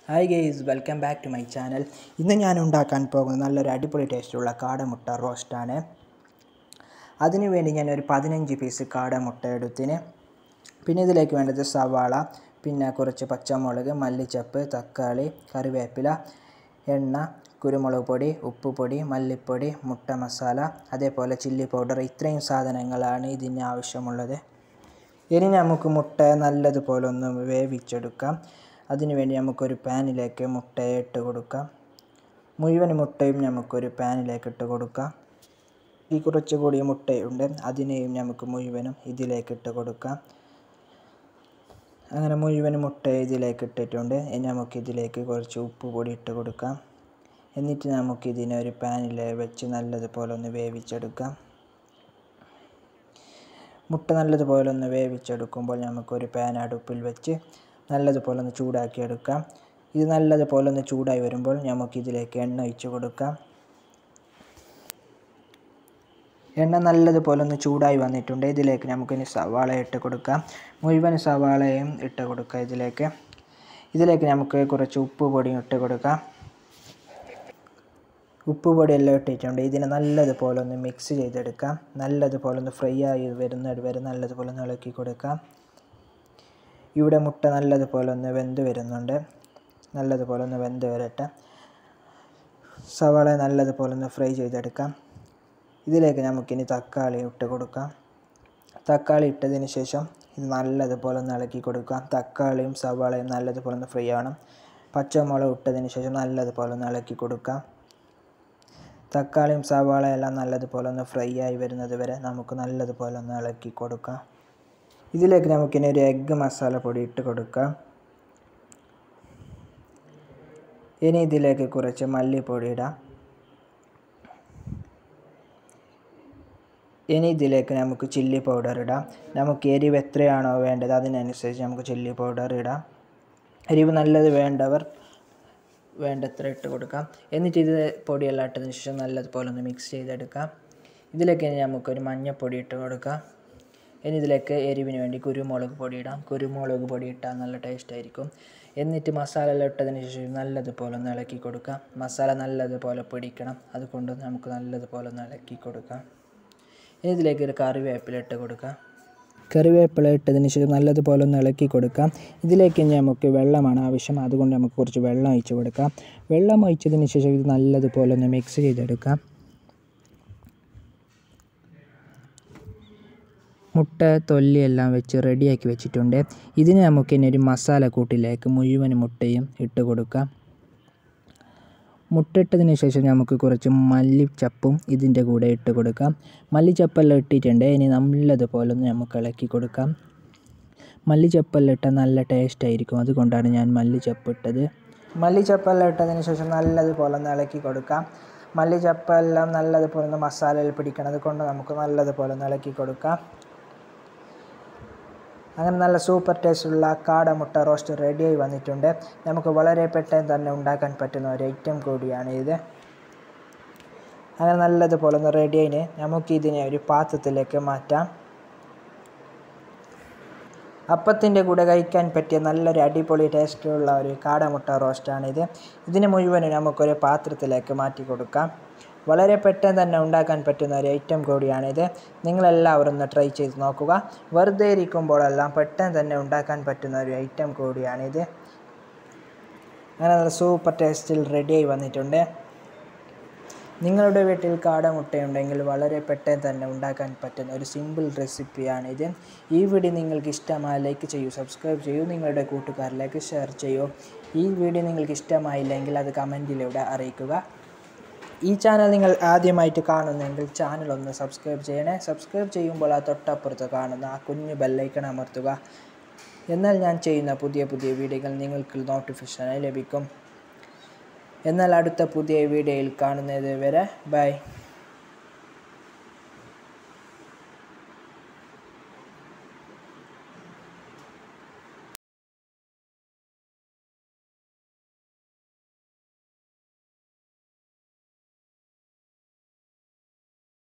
hi guys welcome back to my channel ഇന്ന് ഞാൻ ഉണ്ടാക്കാൻ പോകുന്നത് നല്ലൊരു അടിപൊളി ടേസ്റ്റുള്ള കാടമുട്ട റോസ്റ്റാണ് അതിനു വേണ്ടി ഞാൻ ഒരു പതിനഞ്ച് പീസ് കാടമുട്ട എടുത്തിന് പിന്നെ ഇതിലേക്ക് വേണ്ടത് സവാള പിന്നെ കുറച്ച് പച്ചമുളക് മല്ലിച്ചപ്പ് തക്കാളി കറിവേപ്പില എണ്ണ കുരുമുളക് പൊടി ഉപ്പുപൊടി മല്ലിപ്പൊടി മുട്ട മസാല അതേപോലെ ചില്ലി പൗഡർ ഇത്രയും സാധനങ്ങളാണ് ഇതിന് ആവശ്യമുള്ളത് ഇനി നമുക്ക് മുട്ട നല്ലതുപോലെ ഒന്ന് വേവിച്ചെടുക്കാം അതിനുവേണ്ടി നമുക്കൊരു പാനിലേക്ക് മുട്ടയെ ഇട്ട് കൊടുക്കാം മുഴുവൻ മുട്ടയും നമുക്കൊരു പാനിലേക്ക് ഇട്ട് കൊടുക്കാം ഈ കുറച്ച് കൂടി മുട്ടയുണ്ട് അതിനെയും നമുക്ക് മുഴുവനും ഇതിലേക്ക് ഇട്ട് കൊടുക്കാം അങ്ങനെ മുഴുവൻ മുട്ട ഇതിലേക്ക് ഇട്ടിട്ടുണ്ട് ഇനി നമുക്ക് ഇതിലേക്ക് കുറച്ച് ഉപ്പ് പൊടി ഇട്ട് കൊടുക്കാം എന്നിട്ട് നമുക്ക് ഇതിനെ ഒരു പാനിൽ വെച്ച് നല്ലതുപോലെ ഒന്ന് വേവിച്ചെടുക്കാം മുട്ട നല്ലതുപോലെ ഒന്ന് വേവിച്ചെടുക്കുമ്പോൾ നമുക്കൊരു പാൻ അടുപ്പിൽ വെച്ച് നല്ലതുപോലെ ഒന്ന് ചൂടാക്കി എടുക്കാം ഇത് നല്ലതുപോലെ ഒന്ന് ചൂടായി വരുമ്പോൾ നമുക്കിതിലേക്ക് എണ്ണ ഒഴിച്ച് കൊടുക്കാം എണ്ണ നല്ലതുപോലെ ഒന്ന് ചൂടായി വന്നിട്ടുണ്ട് ഇതിലേക്ക് നമുക്കിനി സവാള ഇട്ട് കൊടുക്കാം മുഴുവൻ സവാളയും ഇട്ട് കൊടുക്കാം ഇതിലേക്ക് ഇതിലേക്ക് നമുക്ക് കുറച്ച് ഉപ്പ് പൊടിയും ഇട്ട് കൊടുക്കാം ഉപ്പ് പൊടിയെല്ലാം ഇട്ടിട്ടുണ്ട് ഇതിനെ നല്ലതുപോലെ ഒന്ന് മിക്സ് ചെയ്തെടുക്കാം നല്ലതുപോലെ ഒന്ന് ഫ്രൈ ആയി വരുന്നത് വരെ നല്ലതുപോലെ ഒന്ന് ഇളക്കി കൊടുക്കാം ഇവിടെ മുട്ട നല്ലതുപോലെ ഒന്ന് വെന്ത് വരുന്നുണ്ട് നല്ലതുപോലെ ഒന്ന് വെന്ത് വരട്ടെ സവാള നല്ലതുപോലെ ഒന്ന് ഫ്രൈ ചെയ്തെടുക്കാം ഇതിലേക്ക് നമുക്കിനി തക്കാളി ഇട്ട് കൊടുക്കാം തക്കാളി ഇട്ടതിന് ശേഷം ഇത് നല്ലതുപോലെ ഒന്ന് ഇളക്കി കൊടുക്കാം തക്കാളിയും സവാളയും നല്ലതുപോലെ ഒന്ന് ഫ്രൈ ആവണം പച്ചമുളക് ഇട്ടതിന് ശേഷം നല്ലതുപോലെ ഒന്ന് ഇളക്കി കൊടുക്കാം തക്കാളിയും സവാളയും എല്ലാം നല്ലതുപോലെ ഒന്ന് ഫ്രൈ ആയി വരുന്നത് വരെ നമുക്ക് നല്ലതുപോലെ ഒന്ന് ഇളക്കി കൊടുക്കാം ഇതിലേക്ക് നമുക്കിനി ഒരു എഗ്ഗ് മസാല പൊടി ഇട്ട് കൊടുക്കാം ഇനി ഇതിലേക്ക് കുറച്ച് മല്ലിപ്പൊടി ഇടാം ഇനി ഇതിലേക്ക് നമുക്ക് ചില്ലി പൗഡർ ഇടാം നമുക്ക് എരിവ് എത്രയാണോ വേണ്ടത് അതിനനുസരിച്ച് നമുക്ക് ചില്ലി പൗഡർ ഇടാം എരിവ് നല്ലത് വേണ്ടവർ വേണ്ടത്ര ഇട്ട് കൊടുക്കാം എന്നിട്ട് ഇത് പൊടിയെല്ലാം ഇട്ടതിന് ശേഷം നല്ലതുപോലെ ഒന്ന് മിക്സ് ചെയ്തെടുക്കാം ഇതിലേക്ക് ഇനി നമുക്കൊരു മഞ്ഞൾപ്പൊടി ഇട്ട് കൊടുക്കാം ഇനി ഇതിലേക്ക് എരിവിന് വേണ്ടി കുരുമുളക് പൊടി ഇടാം കുരുമുളക് പൊടി ഇട്ടാൽ നല്ല ടേസ്റ്റ് ആയിരിക്കും എന്നിട്ട് മസാല എല്ലാം ഇട്ടതിന് ശേഷം നല്ലതുപോലെ ഒന്ന് ഇളക്കി കൊടുക്കാം മസാല നല്ലതുപോലെ പിടിക്കണം അതുകൊണ്ട് നമുക്ക് നല്ലതുപോലെ ഒന്ന് ഇളക്കി കൊടുക്കാം ഇനി ഇതിലേക്ക് ഒരു കറിവേപ്പില ഇട്ട് കൊടുക്കാം കറിവേപ്പില ഇട്ടതിന് ശേഷം നല്ലതുപോലെ ഒന്ന് ഇളക്കി കൊടുക്കാം ഇതിലേക്ക് ഇനി നമുക്ക് വെള്ളമാണ് ആവശ്യം അതുകൊണ്ട് നമുക്ക് കുറച്ച് വെള്ളം ഒഴിച്ച് കൊടുക്കാം വെള്ളം ഒഴിച്ചതിന് ശേഷം ഇത് നല്ലതുപോലെ ഒന്ന് മിക്സ് ചെയ്തെടുക്കാം മുട്ട തൊല്ലിയെല്ലാം വെച്ച് റെഡിയാക്കി വെച്ചിട്ടുണ്ട് ഇതിന് നമുക്ക് ഇനി ഒരു മസാല കൂട്ടിലേക്ക് മുഴുവൻ മുട്ടയും ഇട്ട് കൊടുക്കാം മുട്ട ഇട്ടതിന് ശേഷം നമുക്ക് കുറച്ച് മല്ലിച്ചപ്പും ഇതിൻ്റെ കൂടെ ഇട്ട് കൊടുക്കാം മല്ലിച്ചപ്പെല്ലാം ഇട്ടിട്ടുണ്ട് ഇനി നല്ലതുപോലെ ഒന്ന് നമുക്ക് ഇളക്കി കൊടുക്കാം മല്ലിച്ചപ്പെല്ലാം ഇട്ടാൽ നല്ല ടേസ്റ്റ് ആയിരിക്കും അതുകൊണ്ടാണ് ഞാൻ മല്ലിച്ചപ്പ് ഇട്ടത് മല്ലിച്ചപ്പെല്ലാം ഇട്ടതിന് ശേഷം നല്ലതുപോലെ ഒന്ന് ഇളക്കി കൊടുക്കാം മല്ലിച്ചപ്പെല്ലാം നല്ലതുപോലെ ഒന്ന് മസാലയിൽ പിടിക്കണം അതുകൊണ്ട് നമുക്ക് നല്ലതുപോലെ ഒന്ന് ഇളക്കി കൊടുക്കാം അങ്ങനെ നല്ല സൂപ്പർ ടേസ്റ്റുള്ള കാടമുട്ട റോസ്റ്റ് റെഡിയായി വന്നിട്ടുണ്ട് നമുക്ക് വളരെ പെട്ടെന്ന് തന്നെ ഉണ്ടാക്കാൻ പറ്റുന്ന ഒരു ഐറ്റം കൂടിയാണ് ഇത് അങ്ങനെ നല്ലതുപോലെ ഒന്ന് റെഡിയായിന് നമുക്ക് ഇതിനെ ഒരു പാത്രത്തിലേക്ക് മാറ്റാം അപ്പത്തിൻ്റെ കൂടെ കഴിക്കാൻ പറ്റിയ നല്ലൊരു അടിപൊളി ടേസ്റ്റുള്ള ഒരു കാടമുട്ട റോസ്റ്റാണിത് ഇതിന് മുഴുവനും നമുക്കൊരു പാത്രത്തിലേക്ക് മാറ്റി കൊടുക്കാം വളരെ പെട്ടെന്ന് തന്നെ ഉണ്ടാക്കാൻ പറ്റുന്ന ഒരു ഐറ്റം കൂടിയാണിത് നിങ്ങളെല്ലാവരും ഒന്ന് ട്രൈ ചെയ്ത് നോക്കുക വെറുതെ ഇരിക്കുമ്പോഴെല്ലാം പെട്ടെന്ന് തന്നെ ഉണ്ടാക്കാൻ പറ്റുന്ന ഒരു ഐറ്റം കൂടിയാണിത് അങ്ങനെ നല്ല സൂപ്പർ ടേസ്റ്റിൽ റെഡിയായി വന്നിട്ടുണ്ട് നിങ്ങളുടെ വീട്ടിൽ കാടമുട്ടയുണ്ടെങ്കിൽ വളരെ പെട്ടെന്ന് തന്നെ ഉണ്ടാക്കാൻ പറ്റുന്ന ഒരു സിമ്പിൾ റെസിപ്പിയാണിത് ഈ വീഡിയോ നിങ്ങൾക്ക് ഇഷ്ടമായ ലൈക്ക് ചെയ്യൂ സബ്സ്ക്രൈബ് ചെയ്യൂ നിങ്ങളുടെ കൂട്ടുകാരിലേക്ക് ഷെയർ ചെയ്യൂ ഈ വീഡിയോ നിങ്ങൾക്ക് ഇഷ്ടമായില്ലെങ്കിൽ അത് കമൻറ്റിലൂടെ അറിയിക്കുക ഈ ചാനൽ നിങ്ങൾ ആദ്യമായിട്ട് കാണുന്നെങ്കിൽ ചാനൽ ഒന്ന് സബ്സ്ക്രൈബ് ചെയ്യണേ സബ്സ്ക്രൈബ് ചെയ്യുമ്പോൾ ആ തൊട്ടപ്പുറത്ത് കാണുന്ന ആ കുഞ്ഞു ബെല്ലൈക്കൺ അമർത്തുക എന്നാൽ ഞാൻ ചെയ്യുന്ന പുതിയ പുതിയ വീഡിയോകൾ നിങ്ങൾക്ക് നോട്ടിഫിക്കേഷനായി ലഭിക്കും എന്നാൽ അടുത്ത പുതിയ വീഡിയോയിൽ കാണുന്നത് വരെ ബൈ